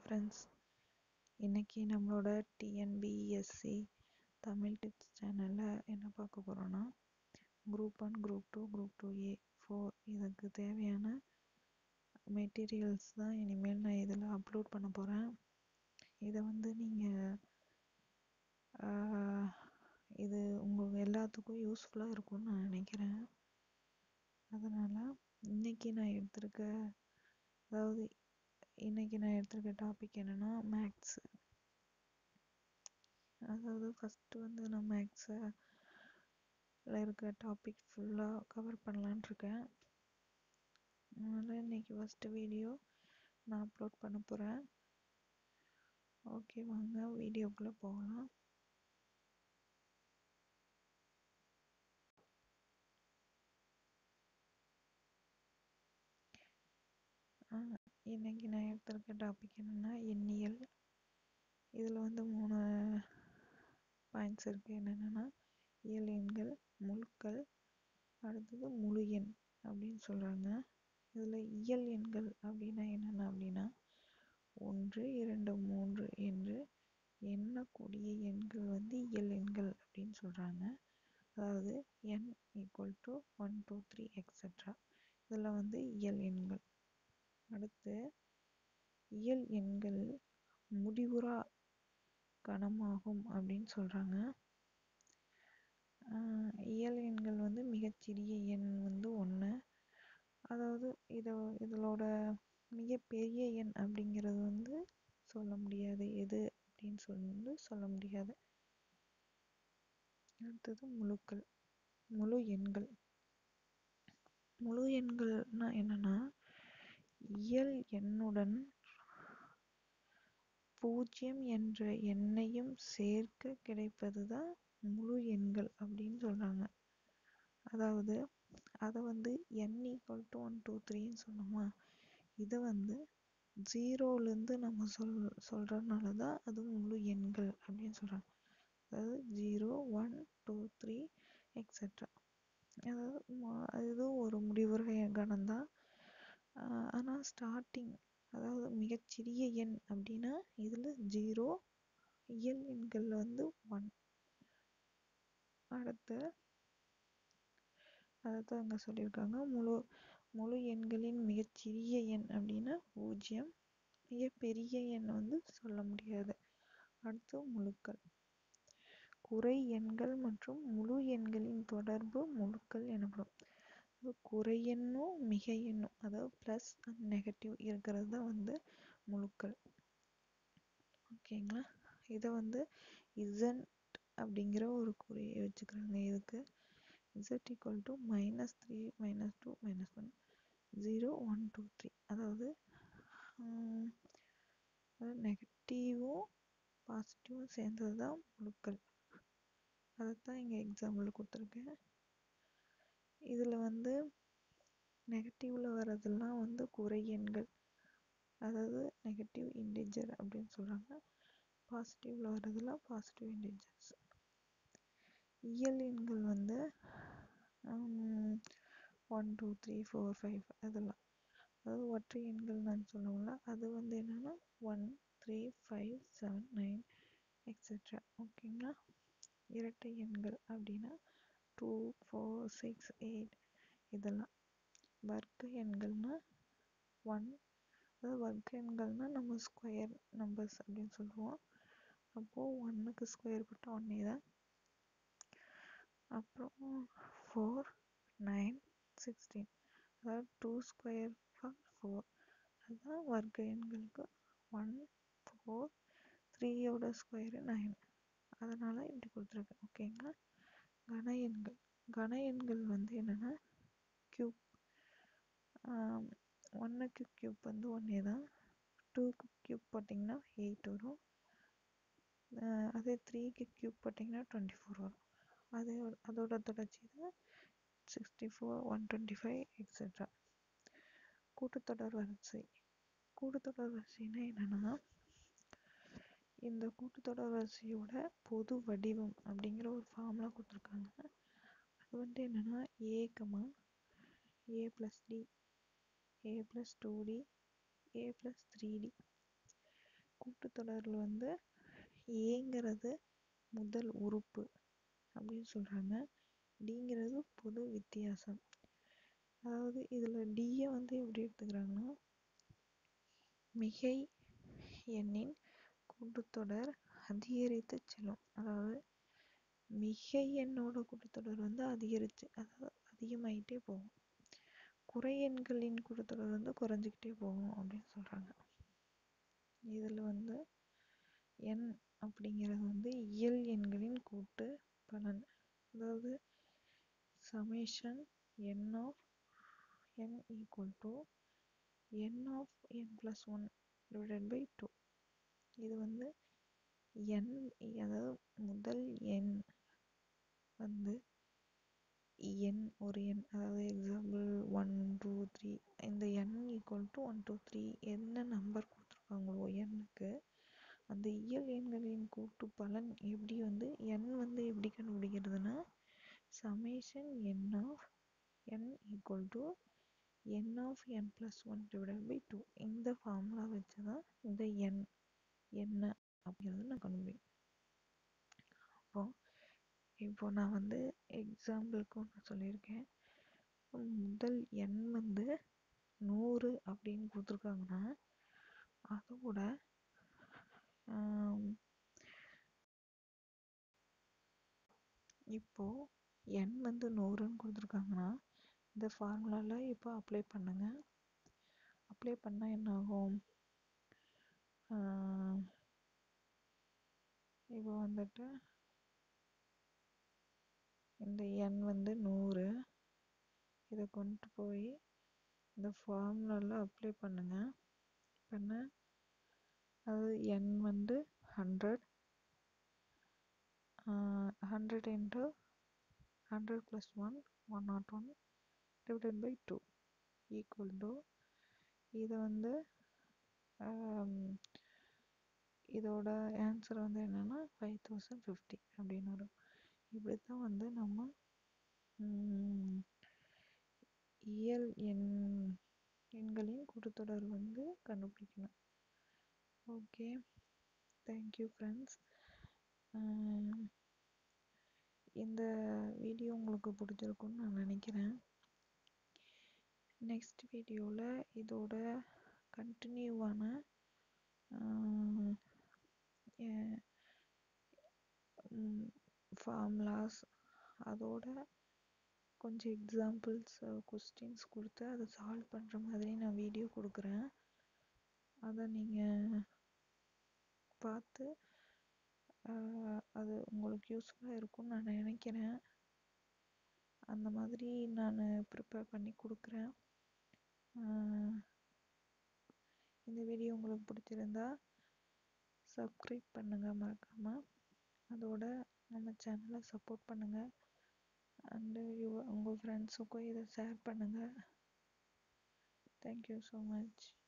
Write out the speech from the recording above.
friends இன்னைக்கு நம்மளோட TNPSC Tamil tips சேனலில் என்ன பார்க்க போகிறோன்னா group one group two group two A four இதுக்கு தேவையான மெட்டீரியல்ஸ் தான் இனிமேல் நான் இதில் அப்லோட் பண்ண போகிறேன் இதை வந்து நீங்கள் இது உங்களுக்கு எல்லாத்துக்கும் யூஸ்ஃபுல்லாக இருக்கும்னு நான் நினைக்கிறேன் அதனால் இன்னைக்கு நான் எடுத்திருக்க அதாவது இன்னைக்கு நான் எடுத்திருக்க டாபிக் என்னென்னா மேக்ஸு அதாவது ஃபஸ்ட்டு வந்து நான் மேக்ஸை இருக்க டாபிக் ஃபுல்லாக கவர் பண்ணலான் இருக்கேன் அதனால் இன்னைக்கு ஃபஸ்ட்டு வீடியோ நான் அப்லோட் பண்ண போகிறேன் ஓகே வாங்க வீடியோக்குள்ளே போகலாம் இன்னைக்கு நான் எடுத்திருக்க டாபிக் என்னென்னா எண்ணியல் இதில் வந்து மூணு பாயிண்ட்ஸ் இருக்குது என்னென்னா இயல் எண்கள் முழுக்கள் அடுத்தது முழு எண் அப்படின்னு சொல்கிறாங்க இதில் இயல் எண்கள் அப்படின்னா என்னென்ன அப்படின்னா ஒன்று இரண்டு மூன்று என்று எண்ணக்கூடிய எண்கள் வந்து இயல் எண்கள் அப்படின்னு சொல்கிறாங்க அதாவது N equal to one two three extra இதில் வந்து இயல் எண்கள் அடுத்து இயல் எண்கள் முடிவுறா கணமாகும் அப்படின்னு சொல்கிறாங்க இயல் எண்கள் வந்து மிகச்சிறிய எண் வந்து ஒன்று அதாவது இதை இதனோட மிகப்பெரிய எண் அப்படிங்கிறது வந்து சொல்ல முடியாது எது அப்படின்னு சொல்லி சொல்ல முடியாது அடுத்தது முழுக்கள் முழு எண்கள் முழு எண்கள்னா என்னன்னா இயல் எண்ணுடன் பூஜ்ஜியம் என்ற எண்ணையும் சேர்க்க கிடைப்பது தான் முழு எண்கள் அப்படின்னு சொல்கிறாங்க அதாவது அதை வந்து N equal to one two த்ரீன்னு சொன்னோமா இதை வந்து ஜீரோலேருந்து நம்ம சொல் சொல்கிறதுனால தான் அது முழு எண்கள் அப்படின்னு சொல்கிறாங்க அதாவது zero one two three extra அதாவது இதுவும் ஒரு முடிவுரை கணம் தான் ஆனால் ஸ்டார்டிங் அதாவது மிகச்சிறிய எண் அப்படின்னா இதில் ஜீரோ இயல் எண்களில் வந்து ஒன் அடுத்து அதைத்தான் அங்கே சொல்லியிருக்காங்க முழு முழு எண்களின் மிகச்சிறிய எண் அப்படின்னா பூஜ்ஜியம் மிகப்பெரிய எண் வந்து சொல்ல முடியாது அடுத்து முழுக்கள் குறை எண்கள் மற்றும் முழு எண்களின் தொடர்பு முழுக்கள் எனப்படும் குறை எண்ணும் மிக எண்ணும் அதாவது ப்ளஸ் அண்ட் நெகட்டிவ் இருக்கிறது தான் வந்து முழுக்கள் ஓகேங்களா இதை வந்து இசன்ட் அப்படிங்கிற ஒரு குறியை வச்சுக்கிறாங்க இதுக்கு Z equal to minus three minus two minus one zero one two three அதாவது நெகட்டிவும் பாசிட்டிவும் சேர்ந்தது தான் முழுக்கள் அதைத்தான் இங்கே எக்ஸாம்பிள் கொடுத்துருக்கேன் இதில் வந்து நெகட்டிவில் வர்றதெல்லாம் வந்து குறை எண்கள் அதாவது நெகட்டிவ் இன்டிஜர் அப்படின்னு சொல்கிறாங்க பாசிட்டிவில் வர்றதெல்லாம் பாசிட்டிவ் இன்டிஜர்ஸ் இயல் எண்கள் வந்து one two three four five அதெல்லாம் அதாவது ஒற்றை எண்கள் நான் சொல்லுவோம்ல அது வந்து என்னென்னா one three five seven nine extra ஓகேங்களா இரட்டை எண்கள் அப்படின்னா டூ ஃபோர் சிக்ஸ் எயிட் இதெல்லாம் வர்க்க எண்கள்னால் ஒன் அதாவது வர்க்க எண்கள்னால் நம்ம ஸ்கொயர் நம்பர்ஸ் அப்படின்னு சொல்லுவோம் அப்போது ஒன்றுக்கு ஸ்கொயர் போட்டால் ஒன்னே தான் அப்புறம் ஃபோர் நைன் சிக்ஸ்டீன் அதாவது டூ ஸ்கொயர் ஃபார் ஃபோர் அதுதான் வர்க்க எண்களுக்கு ஒன் ஃபோர் த்ரீயோட ஸ்கொயரு நைன் அதனால் இப்படி கொடுத்துருக்கேன் ஓகேங்களா கன எண்கள் கன எண்கள் வந்து என்னென்னா க்யூப் ஒன்றுக்கு க்யூப் வந்து ஒன்றே தான் டூக்கு க்யூப் போட்டிங்கன்னா எயிட் வரும் அதே த்ரீக்கு க்யூப் போட்டிங்கன்னா டுவெண்ட்டி ஃபோர் வரும் அதே அதோட தொடர்ச்சி தான் sixty four one twenty five extra கூட்டுத்தொடர் வரிசை கூட்டுத்தொடர் வரிசைனா என்னென்னா இந்த கூட்டுத்தொடர் வரிசையோட பொது வடிவம் அப்படிங்கிற ஒரு ஃபார்முலா கொடுத்துருக்காங்க அது வந்து என்னென்னா a comma a plus d a plus two d a plus three d கூட்டுத்தொடரில் வந்து ஏங்கிறது முதல் உறுப்பு அப்படின்னு சொல்கிறாங்க டிங்கிறது பொது வித்தியாசம் அதாவது இதில் டியை வந்து எப்படி எடுத்துக்கிறாங்கன்னா மிகை எண்ணின் கூட்டுத்தொடர் அதிகரித்து செல்லும் அதாவது மிகை எண்ணோட கூட்டுத்தொடர் வந்து அதிகரித்து அதாவது அதிகமாயிட்டே போகும் குறை எண்களின் கூட்டுத்தொடர் வந்து குறைஞ்சிக்கிட்டே போகும் அப்படின்னு சொல்கிறாங்க இதில் வந்து எண் அப்படிங்கிறது வந்து இயல் எண்களின் கூட்டு பலன் அதாவது summation n of n equal to n of n plus one divided by two இது வந்து எண் அதாவது முதல் எண் வந்து எண் ஒரு எண் அதாவது எக்ஸாம்பிள் ஒன் டூ த்ரீ இந்த எண் equal to one two three என்ன நம்பர் கொடுத்துருக்காங்களோ எண்ணுக்கு அந்த இயல் எண்களின் கூட்டு பலன் எப்படி வந்து எண் வந்து எப்படி கண்டுபிடிக்கிறதுனா summation n of n equal to n of n plus one divided by two இந்த ஃபார்முலா வச்சு தான் இந்த எண் என்ன அப்படிங்கிறது நான் கண்டுபிடிக்கும் அப்போ இப்போ நான் வந்து எக்ஸாம்பிளுக்கு ஒன்று சொல்லியிருக்கேன் முதல் எண் வந்து நூறு அப்படின்னு கொடுத்துருக்காங்கன்னா அதோட இப்போ எண் வந்து நூறுன்னு கொடுத்துருக்காங்கன்னா இந்த ஃபார்முலாவில் இப்போ அப்ளை பண்ணுங்க அப்ளை பண்ணால் என்ன ஆகும் இப்போ வந்துட்டு இந்த எண் வந்து நூறு இதை கொண்டு போய் இந்த ஃபார்முலாவில் அப்ளை பண்ணுங்க பண்ண அது எண் வந்து hundred hundred into hundred plus one one not one divided by two equal to இதை வந்து இதோட ஆன்சர் வந்து என்னென்னா ஃபைவ் தௌசண்ட் ஃபிஃப்டி அப்படின்னு வரும் இப்படி தான் வந்து நம்ம இயல் எண் எண்களின் கூட்டுத்தொடர் வந்து கண்டுபிடிக்கணும் ஓகே தேங்க்யூ ஃப்ரெண்ட்ஸ் இந்த வீடியோ உங்களுக்கு பிடிச்சிருக்குன்னு நான் நினைக்கிறேன் நெக்ஸ்ட் வீடியோவில் இதோட கண்டினியூவான ஃபார்முலாஸ் அதோட கொஞ்சம் எக்ஸாம்பிள்ஸ் கொஸ்டின்ஸ் கொடுத்து அதை சால்வ் பண்ணுற மாதிரி நான் வீடியோ கொடுக்குறேன் அதை நீங்கள் பார்த்து அது உங்களுக்கு யூஸ்ஃபுல்லாக இருக்கும்னு நான் நினைக்கிறேன் அந்த மாதிரி நான் ப்ரிப்பேர் பண்ணி கொடுக்குறேன் இந்த வீடியோ உங்களுக்கு பிடிச்சிருந்தா சப்ஸ்கிரைப் பண்ணுங்கள் மறக்காமல் அதோட நம்ம சேனலை சப்போர்ட் பண்ணுங்கள் அண்டு உங்கள் ஃப்ரெண்ட்ஸுக்கும் இதை ஷேர் பண்ணுங்கள் தேங்க்யூ ஸோ மச்